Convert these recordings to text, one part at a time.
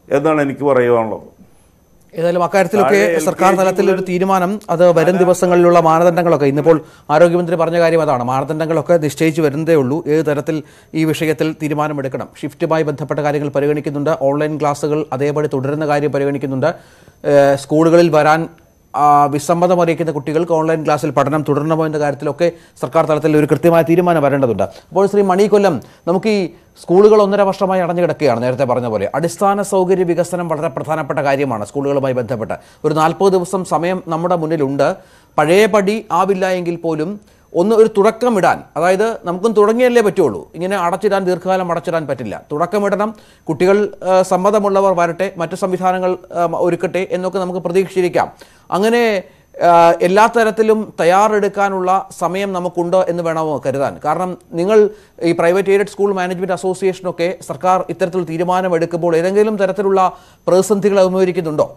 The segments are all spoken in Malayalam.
എന്നാണ് എനിക്ക് പറയുവാനുള്ളത് ഏതായാലും അക്കാര്യത്തിലൊക്കെ താഴെ എൽ സർക്കാർ കെ ജി തലത്തിൽ ഒരു മുതൽ തീരുമാനം അത് വരും ദിവസങ്ങളിലുള്ള മാനദണ്ഡങ്ങളൊക്കെ ഇന്നിപ്പോൾ ആരോഗ്യമന്ത്രി പറഞ്ഞ കാര്യം അതാണ് മാനദണ്ഡങ്ങളൊക്കെ നിശ്ചയിച്ചു വരുന്നതേ ഉള്ളൂ ഏത് തരത്തിൽ ഈ വിഷയത്തിൽ തീരുമാനമെടുക്കണം ഷിഫ്റ്റുമായി ബന്ധപ്പെട്ട കാര്യങ്ങൾ പരിഗണിക്കുന്നുണ്ട് ഓൺലൈൻ ക്ലാസ്സുകൾ അതേപടി തുടരുന്ന കാര്യം പരിഗണിക്കുന്നുണ്ട് ഏഹ് സ്കൂളുകളിൽ വരാൻ ആ, വിസമ്മതം അറിയിക്കുന്ന കുട്ടികൾക്ക് ഓൺലൈൻ ക്ലാസ്സിൽ പഠനം തുടരണമോ എന്ന കാര്യത്തിലൊക്കെ സർക്കാർ തലത്തിൽ ഒരു കൃത്യമായ തീരുമാനം വരേണ്ടതുണ്ട് അപ്പോൾ ശ്രീ മണി കൊല്ലം നമുക്ക് ഈ സ്കൂളുകൾ ഒന്നര വർഷമായി അടഞ്ഞു കിടക്കുകയാണ് നേരത്തെ പറഞ്ഞ പോലെ അടിസ്ഥാന സൗകര്യ വികസനം വളരെ പ്രധാനപ്പെട്ട കാര്യമാണ് സ്കൂളുകളുമായി ബന്ധപ്പെട്ട് ഒരു നാൽപ്പത് ദിവസം സമയം നമ്മുടെ മുന്നിലുണ്ട് പഴയപടി ആവില്ല എങ്കിൽ പോലും ഒന്ന് ഒരു തുടക്കമിടാൻ അതായത് നമുക്കും തുടങ്ങിയല്ലേ പറ്റുള്ളൂ ഇങ്ങനെ അടച്ചിടാൻ ദീർഘകാലം അടച്ചിടാൻ പറ്റില്ല തുടക്കമിടണം കുട്ടികൾ ആ, സമ്മതമുള്ളവർ വരട്ടെ മറ്റു സംവിധാനങ്ങൾ ആ, ഒരുക്കട്ടെ എന്നൊക്കെ നമുക്ക് പ്രതീക്ഷിച്ചിരിക്കാം അങ്ങനെ ആ, എല്ലാ തരത്തിലും തയ്യാറെടുക്കാനുള്ള സമയം നമുക്കുണ്ട് എന്ന് വേണമോ കരുതാൻ കാരണം നിങ്ങൾ ഈ പ്രൈവറ്റ് എയ്ഡഡ് സ്കൂൾ മാനേജ്മെന്റ് അസോസിയേഷനൊക്കെ സർക്കാർ ഇത്തരത്തിൽ തീരുമാനമെടുക്കുമ്പോൾ ഏതെങ്കിലും തരത്തിലുള്ള പ്രതിസന്ധികൾ അഭിമുഖീകരിക്കുന്നുണ്ടോ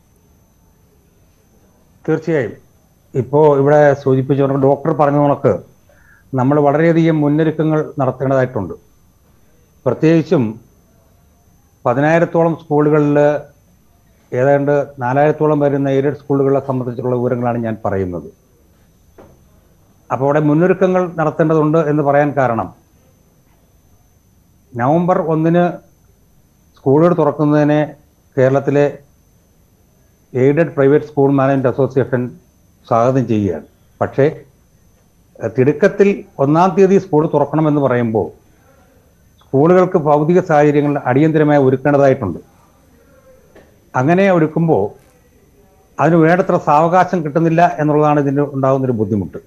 തീർച്ചയായും ഇപ്പോൾ ഇവിടെ സൂചിപ്പിച്ച കണക്ക് ഡോക്ടർ പറഞ്ഞ കണക്ക് നമ്മൾ വളരെയധികം മുന്നൊരുക്കങ്ങൾ നടത്തേണ്ടതായിട്ടുണ്ട് പ്രത്യേകിച്ചും പതിനായിരത്തോളം സ്കൂളുകളിൽ ഏതാണ്ട് നാലായിരത്തോളം വരുന്ന എയ്ഡഡ് സ്കൂളുകളെ സംബന്ധിച്ചുള്ള വിവരങ്ങളാണ് ഞാൻ പറയുന്നത് അപ്പോൾ അവിടെ മുന്നൊരുക്കങ്ങൾ നടത്തേണ്ടതുണ്ട് എന്ന് പറയാൻ കാരണം നവംബർ ഒന്നിന് സ്കൂളുകൾ തുറക്കുന്നതിനെ കേരളത്തിലെ aided private school management association സ്വാഗതം ചെയ്യുകയാണ് പക്ഷേ എഹ്, തിടുക്കത്തിൽ ഒന്നാം തീയതി സ്കൂൾ തുറക്കണമെന്ന് പറയുമ്പോൾ സ്കൂളുകൾക്ക് ഭൗതിക സാഹചര്യങ്ങൾ അടിയന്തരമായി ഒരുക്കേണ്ടതായിട്ടുണ്ട് അങ്ങനെ ഒരുക്കുമ്പോൾ അതിന് വേണ്ടത്ര സാവകാശം കിട്ടുന്നില്ല എന്നുള്ളതാണ് ഇതിന് ഉണ്ടാകുന്നൊരു ബുദ്ധിമുട്ട്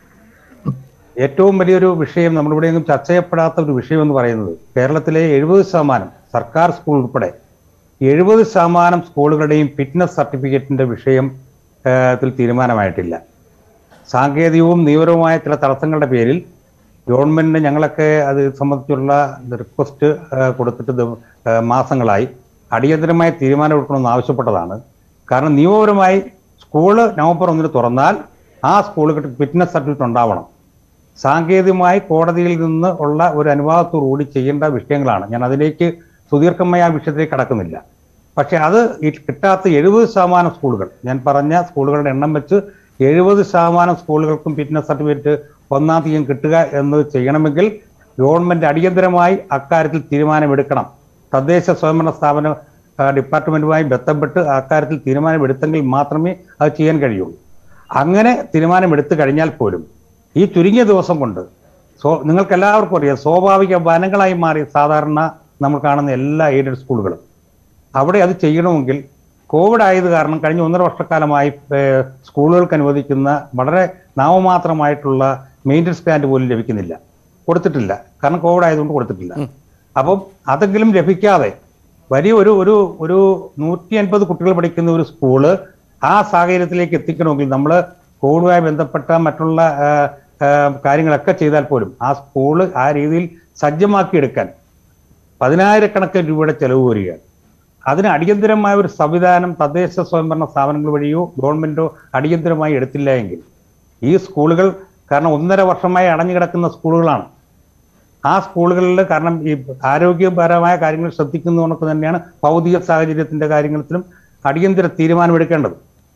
ഏറ്റവും വലിയൊരു വിഷയം നമ്മളിവിടെയെങ്കിലും ചർച്ച ചെയ്യപ്പെടാത്ത ഒരു വിഷയം എന്ന് പറയുന്നത് കേരളത്തിലെ എഴുപത് ശതമാനം സർക്കാർ സ്കൂൾ ഉൾപ്പെടെ എഴുപത് ശതമാനം സ്കൂളുകളുടെയും ഫിറ്റ്നസ് സർട്ടിഫിക്കറ്റിന്റെ വിഷയം ആ, ത്തിൽ തീരുമാനമായിട്ടില്ല സാങ്കേതികവും നിയമപരവുമായ ചില തടസ്സങ്ങളുടെ പേരിൽ ഗവൺമെന്റിന് ഞങ്ങളൊക്കെ അത് സംബന്ധിച്ചുള്ള റിക്വസ്റ്റ് കൊടുത്തിട്ട് ദിവ- ആ, മാസങ്ങളായി അടിയന്തരമായി തീരുമാനമെടുക്കണമെന്ന് ആവശ്യപ്പെട്ടതാണ് കാരണം നിയമപരമായി സ്കൂള് നവംബർ ഒന്നിന് തുറന്നാൽ ആ സ്കൂളുകൾക്ക് ഫിറ്റ്നസ് സർട്ടിഫിക്കറ്റ് ഉണ്ടാവണം സാങ്കേതികമായി കോടതിയിൽ നിന്ന് ഉള്ള ഒരു അനുവാദത്തോടുകൂടി ചെയ്യേണ്ട വിഷയങ്ങളാണ് ഞാൻ അതിലേക്ക് സുദീർഘമായ ആ വിഷയത്തിലേക്ക് കടക്കുന്നില്ല പക്ഷെ അത് ഈ കിട്ടാത്ത എഴുപത് ശതമാനം സ്കൂളുകൾ ഞാൻ പറഞ്ഞ സ്കൂളുകളുടെ എണ്ണം വെച്ച് എഴുപത് ശതമാനം സ്കൂളുകൾക്കും ഫിറ്റ്നസ് സർട്ടിഫിക്കറ്റ് ഒന്നാം തീയതി കിട്ടുക എന്നത് ചെയ്യണമെങ്കിൽ ഗവൺമെന്റ് അടിയന്തരമായി അക്കാര്യത്തിൽ തീരുമാനമെടുക്കണം തദ്ദേശ സ്വയംഭരണ സ്ഥാപന ആ, ഡിപ്പാർട്ട്മെന്റുമായി ബന്ധപ്പെട്ട് അക്കാര്യത്തിൽ തീരുമാനമെടുത്തെങ്കിൽ മാത്രമേ അത് ചെയ്യാൻ കഴിയുള്ളൂ അങ്ങനെ തീരുമാനമെടുത്തു കഴിഞ്ഞാൽ പോലും ഈ ചുരുങ്ങിയ ദിവസം കൊണ്ട് സോ നിങ്ങൾക്ക് എല്ലാവർക്കും അറിയാം സ്വാഭാവിക വനങ്ങളായി മാറി സാധാരണ നമ്മൾ കാണുന്ന എല്ലാ എയ്ഡഡ് സ്കൂളുകളും അവിടെ അത് ചെയ്യണമെങ്കിൽ കോവിഡ് ആയത് കാരണം കഴിഞ്ഞ ഒന്നര വർഷക്കാലമായി ഏഹ്, സ്കൂളുകൾക്ക് അനുവദിക്കുന്ന വളരെ നാമമാത്രമായിട്ടുള്ള മെയിൻ്റനൻസ് ഗ്രാൻഡ് പോലും ലഭിക്കുന്നില്ല കൊടുത്തിട്ടില്ല കാരണം കോവിഡ് ആയതുകൊണ്ട് കൊടുത്തിട്ടില്ല അപ്പം അതെങ്കിലും ലഭിക്കാതെ വലിയ ഒരു ഒരു ഒരു നൂറ്റി അൻപത് കുട്ടികൾ പഠിക്കുന്ന ഒരു സ്കൂള് ആ സാഹചര്യത്തിലേക്ക് എത്തിക്കണമെങ്കിൽ നമ്മൾ കോവിഡുമായി ബന്ധപ്പെട്ട മറ്റുള്ള ആ, ആ, കാര്യങ്ങളൊക്കെ ചെയ്താൽ പോലും ആ സ്കൂള് ആ രീതിയിൽ സജ്ജമാക്കിയെടുക്കാൻ പതിനായിരക്കണക്കിന് രൂപയുടെ ചെലവ് വരികയാണ് അതിന് അടിയന്തരമായ ഒരു സംവിധാനം തദ്ദേശ സ്വയംഭരണ സ്ഥാപനങ്ങൾ വഴിയോ ഗവൺമെന്റോ അടിയന്തരമായി എടുത്തില്ല എങ്കിൽ ഈ സ്കൂളുകൾ കാരണം ഒന്നര വർഷമായി അടഞ്ഞു കിടക്കുന്ന സ്കൂളുകളാണ് ആ സ്കൂളുകളിൽ കാരണം ഈ ആരോഗ്യപരമായ കാര്യങ്ങൾ ശ്രദ്ധിക്കുന്നതുകൊണ്ടൊക്കെ തന്നെയാണ് ഭൗതിക സാഹചര്യത്തിന്റെ കാര്യങ്ങളിലും അടിയന്തര തീരുമാനമെടുക്കേണ്ടത്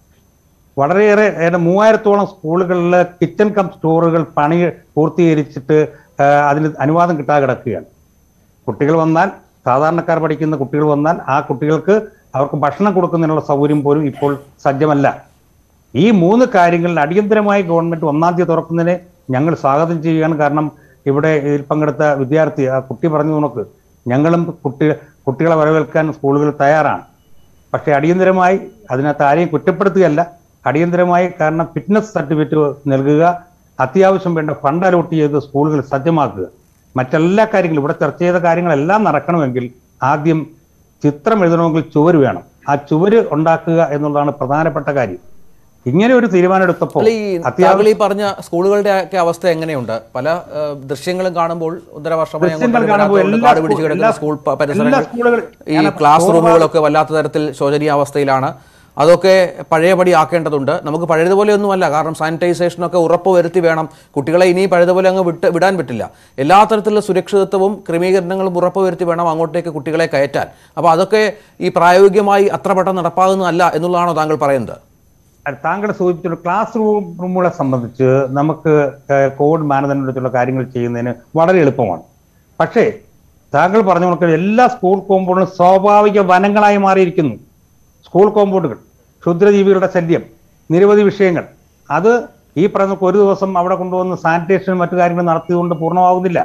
വളരെയേറെ ഏതാണ്ട് മൂവായിരത്തോളം സ്കൂളുകളിൽ കിച്ചൺ കം സ്റ്റോറുകൾ പണി പൂർത്തീകരിച്ചിട്ട് ആ, അതിന് അനുവാദം കിട്ടാതെ കിടക്കുകയാണ് കുട്ടികൾ വന്നാൽ സാധാരണക്കാർ പഠിക്കുന്ന കുട്ടികൾ വന്നാൽ ആ കുട്ടികൾക്ക് അവർക്ക് ഭക്ഷണം കൊടുക്കുന്നതിനുള്ള സൗകര്യം പോലും ഇപ്പോൾ സജ്ജമല്ല ഈ മൂന്ന് കാര്യങ്ങളിൽ അടിയന്തരമായി ഗവൺമെന്റ് ഒന്നാം തീയതി തുറക്കുന്നതിനെ ഞങ്ങൾ സ്വാഗതം ചെയ്യുകയാണ് കാരണം ഇവിടെ ഇതിൽ പങ്കെടുത്ത വിദ്യാർത്ഥി ആ കുട്ടി പറഞ്ഞു നോക്ക് ഞങ്ങളും കുട്ടി കുട്ടികളെ വരവേൽക്കാൻ സ്കൂളുകൾ തയ്യാറാണ് പക്ഷേ അടിയന്തരമായി അതിനകത്ത് ആരെയും കുറ്റപ്പെടുത്തുകയല്ല അടിയന്തരമായി കാരണം ഫിറ്റ്നസ് സർട്ടിഫിക്കറ്റ് നൽകുക അത്യാവശ്യം വേണ്ട ഫണ്ട് അലോട്ട് ചെയ്ത് സ്കൂളുകൾ സജ്ജമാക്കുക മറ്റെല്ലാ കാര്യങ്ങളും ഇവിടെ ചർച്ച ചെയ്ത കാര്യങ്ങളെല്ലാം നടക്കണമെങ്കിൽ ആദ്യം ചിത്രം എഴുതണമെങ്കിൽ ചുവര് വേണം ആ ചുവര് ഉണ്ടാക്കുക എന്നുള്ളതാണ് പ്രധാനപ്പെട്ട കാര്യം ഇങ്ങനെ ഒരു തീരുമാനം എടുത്തപ്പോൾ അല്ല ഈ താങ്കൾ ഈ പറഞ്ഞ സ്കൂളുകളുടെ ഒക്കെ അവസ്ഥ എങ്ങനെയുണ്ട് പല ആ, ദൃശ്യങ്ങളും കാണുമ്പോൾ ഒന്നര വർഷമായി ദൃശ്യങ്ങൾ അങ്ങോട്ട് കാണുമ്പോൾ വരാത്തതുകൊണ്ട് എല്ലാ കാട് പിടിച്ച് സ്കൂൾ- കിടക്കുന്ന എല്ലാ സ്കൂൾ പ- എല്ലാ പരിസരങ്ങൾ സ്കൂളുകളും ഈ ഞാൻ ക്ലാസ് പൂർവ്വ- റൂമുകളൊക്കെ വല്ലാത്ത തരത്തിൽ ശോചനീയാവസ്ഥയിലാണ് അതൊക്കെ പഴയപടി ആക്കേണ്ടതുണ്ട് നമുക്ക് പഴയതുപോലെയൊന്നുമല്ല കാരണം സാനിറ്റൈസേഷനൊക്കെ ഉറപ്പ് വരുത്തി വേണം കുട്ടികളെ ഇനി പഴയതുപോലെ അങ്ങ് വിട്ട് വിടാൻ പറ്റില്ല എല്ലാ തരത്തിലുള്ള സുരക്ഷിതത്വവും ക്രമീകരണങ്ങളും ഉറപ്പ് വരുത്തി വേണം അങ്ങോട്ടേക്ക് കുട്ടികളെ കയറ്റാൻ അപ്പോൾ അതൊക്കെ ഈ പ്രായോഗികമായി അത്ര പെട്ടെന്ന് നടപ്പാകുന്നതല്ല എന്നുള്ളതാണോ താങ്കൾ പറയുന്നത് അത് താങ്കൾ സൂചിപ്പിച്ചുള്ള ക്ലാസ് റൂമുകളെ സംബന്ധിച്ച് നമുക്ക് ഏഹ്, കോവിഡ് മാനദണ്ഡത്തിലുള്ള കാര്യങ്ങൾ ചെയ്യുന്നതിന് വളരെ എളുപ്പമാണ് പക്ഷേ താങ്കൾ പറഞ്ഞ കണക്ക് എല്ലാ സ്കൂൾ കോമ്പൗണ്ടുകളും സ്വാഭാവിക വനങ്ങളായി മാറിയിരിക്കുന്നു സ്കൂൾ കോമ്പൗണ്ടുകൾ ക്ഷുദ്രജീവികളുടെ ശല്യം നിരവധി വിഷയങ്ങൾ അത് ഈ പറഞ്ഞ ഒരു ദിവസം അവിടെ കൊണ്ടുവന്ന് സാനിറ്റേഷനും മറ്റു കാര്യങ്ങളും നടത്തിയതുകൊണ്ട് പൂർണ്ണമാകുന്നില്ല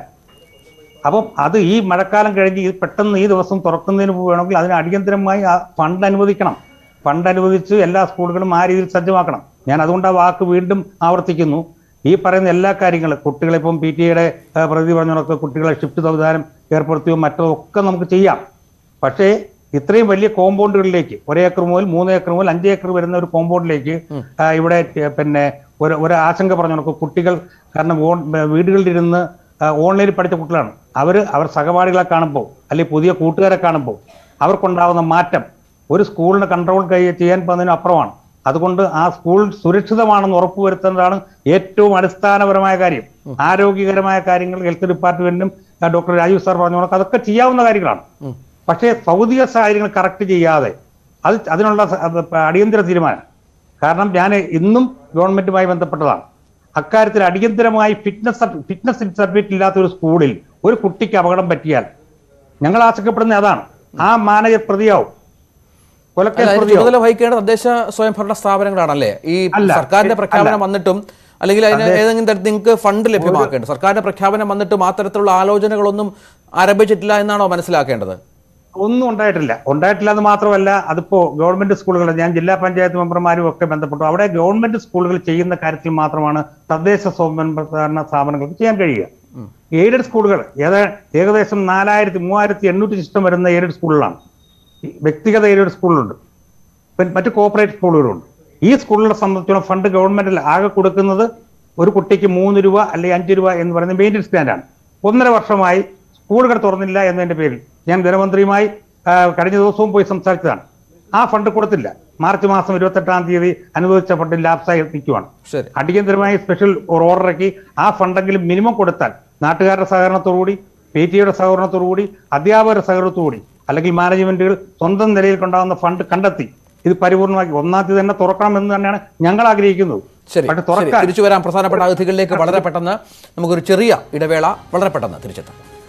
അപ്പം അത് ഈ മഴക്കാലം കഴിഞ്ഞ് ഈ പെട്ടെന്ന് ഈ ദിവസം തുറക്കുന്നതിന് മുമ്പ് വേണമെങ്കിൽ അതിന് അടിയന്തരമായി ആ ഫണ്ട് അനുവദിക്കണം ഫണ്ട് അനുവദിച്ച് എല്ലാ സ്കൂളുകളും ആ രീതിയിൽ സജ്ജമാക്കണം ഞാൻ അതുകൊണ്ട് ആ വാക്ക് വീണ്ടും ആവർത്തിക്കുന്നു ഈ പറയുന്ന എല്ലാ കാര്യങ്ങളും കുട്ടികളെ ഇപ്പം പി ടി എയുടെ പ്രതി പറഞ്ഞൊക്കെ കുട്ടികളെ ഷിഫ്റ്റ് സംവിധാനം ഏർപ്പെടുത്തുകയോ മറ്റോ ഒക്കെ നമുക്ക് ചെയ്യാം പക്ഷേ ഇത്രയും വലിയ കോമ്പൗണ്ടുകളിലേക്ക് ഒരേക്കർ മുതൽ മൂന്ന് ഏക്കർ മുതൽ അഞ്ച് ഏക്കർ വരുന്ന ഒരു കോമ്പൗണ്ടിലേക്ക് ആ, ഇവിടെ ഏ, പിന്നെ ഒരു ഒരു ആശങ്ക പറഞ്ഞു നോക്കും കുട്ടികൾ കാരണം ഓൺ- വീടുകളിലിരുന്ന് ആ, ഓൺലൈനിൽ പഠിച്ച കുട്ടികളാണ് അവർ അവർ സഹപാഠികളെ കാണുമ്പോൾ അല്ലെങ്കിൽ പുതിയ കൂട്ടുകാരെ കാണുമ്പോൾ അവർക്കുണ്ടാവുന്ന മാറ്റം ഒരു സ്കൂളിന് കൺട്രോൾ കൈ ചെയ്യാൻ പോകുന്നതിന് അപ്പുറമാണ് അതുകൊണ്ട് ആ സ്കൂൾ സുരക്ഷിതമാണെന്ന് ഉറപ്പുവരുത്തേണ്ടതാണ് ഏറ്റവും അടിസ്ഥാനപരമായ കാര്യം ആരോഗ്യകരമായ കാര്യങ്ങൾ ഹെൽത്ത് ഡിപ്പാർട്ട്മെന്റിനും ആ, ഡോക്ടർ രാജീവ് സാർ പറഞ്ഞ കണക്ക് അതൊക്കെ ചെയ്യാവുന്ന കാര്യങ്ങളാണ് പക്ഷേ ഭൗതിക സാഹചര്യങ്ങൾ കറക്റ്റ് ചെയ്യാതെ അത് അതിനുള്ള സ- അത് അടിയന്തര തീരുമാനം കാരണം ഞാൻ ഇന്നും ഗവൺമെന്റുമായി ബന്ധപ്പെട്ടതാണ് അക്കാര്യത്തിൽ അടിയന്തരമായി ഫിറ്റ്നസ് ഫിറ്റ്നസ് സർട്ടിഫിക്കറ്റ് ഇല്ലാത്ത ഒരു സ്കൂളിൽ ഒരു കുട്ടിക്ക് അപകടം പറ്റിയാൽ ഞങ്ങൾ ആശങ്കപ്പെടുന്നത് അതാണ് ആ മാനേജർ പ്രതിയാവും അല്ല കൊലക്കേസ് അതിന് പ്രതിയാവും ചുമതല വഹിക്കേണ്ട തദ്ദേശ സ്വയംഭരണ സ്ഥാപനങ്ങളാണല്ലേ ഈ അല്ല. സർക്കാരിന്റെ അല്ല. പ്രഖ്യാപനം വന്നിട്ടും അല്ലെങ്കിൽ അതിന് ഏതെങ്കിലും തരത്തിൽ നിങ്ങൾക്ക് ഫണ്ട് ലഭ്യമാക്കേണ്ടത് സർക്കാരിന്റെ പ്രഖ്യാപനം വന്നിട്ടും ആ തരത്തിലുള്ള ആലോചനകളൊന്നും ആരംഭിച്ചിട്ടില്ല എന്നാണോ മനസ്സിലാക്കേണ്ടത് ഒന്നും ഉണ്ടായിട്ടില്ല ഉണ്ടായിട്ടില്ല എന്ന് മാത്രമല്ല അതിപ്പോ ഗവൺമെന്റ് സ്കൂളുകൾ ഞാൻ ജില്ലാ പഞ്ചായത്ത് മെമ്പർമാരും ഒക്കെ ബന്ധപ്പെട്ടു അവിടെ ഗവൺമെന്റ് സ്കൂളുകൾ ചെയ്യുന്ന കാര്യത്തിൽ മാത്രമാണ് തദ്ദേശ സ്വയംഭരണ സ്ഥാപനങ്ങൾക്ക് ചെയ്യാൻ കഴിയുക എയ്ഡഡ് സ്കൂളുകൾ ഏതാ ഏകദേശം നാലായിരത്തി മൂവായിരത്തി എണ്ണൂറ്റി ശിഷ്ടം വരുന്ന എയ്ഡഡ് സ്കൂളുകളാണ് ഈ വ്യക്തിഗത എയ്ഡഡ് സ്കൂളുകളുണ്ട് പിന്നെ മറ്റ് കോപ്പറേറ്റ് സ്കൂളുകളുണ്ട് ഈ സ്കൂളുകളെ സംബന്ധിച്ചിടത്തോളം ഫണ്ട് ഗവൺമെന്റിൽ ആകെ കൊടുക്കുന്നത് ഒരു കുട്ടിക്ക് മൂന്ന് രൂപ അല്ലെങ്കിൽ അഞ്ച് രൂപ എന്ന് പറയുന്ന മെയിൻ്റെനൻസ് സ്റ്റാൻഡാണ് ഒന്നര വർഷമായി സ്കൂളുകൾ തുറന്നില്ല എന്നതിന്റെ പേരിൽ ഞാൻ ധനമന്ത്രിയുമായി ആ, കഴിഞ്ഞ ദിവസവും പോയി സംസാരിച്ചതാണ് ആ ഫണ്ട് കൊടുത്തില്ല മാർച്ച് മാസം ഇരുപത്തെട്ടാം തീയതി അനുവദിച്ച ഫണ്ട് ലാപ്സായി നിൽക്കുവാണ് ശരി അടിയന്തരമായി സ്പെഷ്യൽ ഒരു ഓർഡർ ഇറക്കി ആ ഫണ്ടെങ്കിലും മിനിമം കൊടുത്താൽ നാട്ടുകാരുടെ സഹകരണത്തോടുകൂടി പി ടി യുടെ സഹകരണത്തോടുകൂടി അധ്യാപകരുടെ സഹകരണത്തോടുകൂടി അല്ലെങ്കിൽ മാനേജ്മെന്റുകൾ സ്വന്തം നിലയിൽ കൊണ്ടാകുന്ന ഫണ്ട് കണ്ടെത്തി ഇത് പരിപൂർണമാക്കി ഒന്നാം തീയതി തന്നെ തുറക്കണം എന്ന് തന്നെയാണ് ഞങ്ങൾ ആഗ്രഹിക്കുന്നത് ശരി പക്ഷെ ശരി തുറക്കാൻ തിരിച്ചു വരാൻ പ്രധാനപ്പെട്ട അതിഥികളിലേക്ക് വളരെ പെട്ടെന്ന് നമുക്കൊരു ചെറിയ ഇടവേള വളരെ പെട്ടെന്ന് തിരിച്ചെത്താം